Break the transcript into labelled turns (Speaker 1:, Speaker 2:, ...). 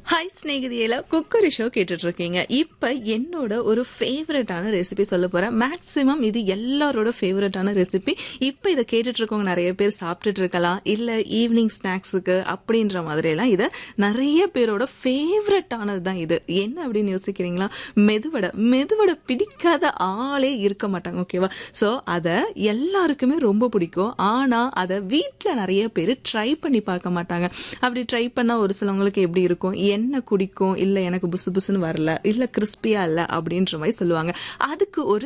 Speaker 1: hi ஸ்நேகிதியில cookery show கேட்டுட்டு இருக்கீங்க இப்ப என்னோட ஒரு ஃபேவரட்டான ரெசிபி சொல்ல போறேன் மேக்சிமம் இது எல்லாரோட ஃபேவரட்டான ரெசிபி இப்ப இதை கேட்டுட்டு இருக்கவங்க நிறைய பேர் சாப்பிட்டுட்டு இருக்கலாம் இல்ல ஈவினிங் ஸ்நாக்ஸுக்கு அப்படின்ற மாதிரி எல்லாம் இதை நிறைய பேரோட ஃபேவரட்டானது தான் இது என்ன அப்படின்னு யோசிக்கிறீங்களா மெதுவடை மெதுவடை பிடிக்காத ஆளே இருக்க மாட்டாங்க ஓகேவா சோ அத எல்லாருக்குமே ரொம்ப பிடிக்கும் ஆனா அதை வீட்ல நிறைய பேர் ட்ரை பண்ணி பார்க்க மாட்டாங்க அப்படி ட்ரை பண்ணா ஒரு சிலவங்களுக்கு எப்படி இருக்கும் என்ன குடிக்கும் இல்ல எனக்கு புசு புசுன்னு வரல இல்ல கிறிஸ்பியா இல்ல அப்படின்ற மாதிரி சொல்லுவாங்க அதுக்கு ஒரு